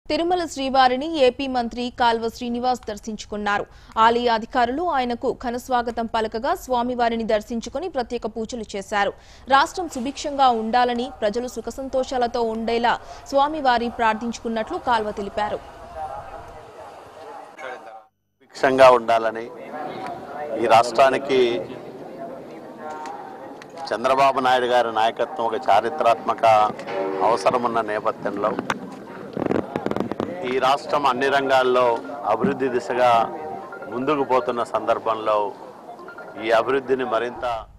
తిరుమల శ్రీవారిని ఏపీ మంత్రి కాల్వ శ్రీనివాస్ దర్శించుకున్నారు ఆలయ అధికారులు ఆయనకు ఘనస్వాగతం పలకగా స్వామివారిని దర్శించుకుని ప్రత్యేక పూజలు చేశారు రాష్ట్రం సుభిక్షంగా ఉండాలని ప్రజలు సుఖ సంతోషాలతో ఉండేలా స్వామివారి ప్రార్థించుకున్నట్లు కాల్వ తెలిపారు సుభిక్షంగా ఉండాలని ఈ రాష్ట్రానికి చంద్రబాబు నాయుడు గారి నాయకత్వం ఒక చారిత్రాత్మక అవసరం ఉన్న నేపథ్యంలో ఈ రాష్ట్రం అన్ని రంగాల్లో అభివృద్ధి దిశగా ముందుకు పోతున్న సందర్భంలో ఈ అభివృద్ధిని మరింత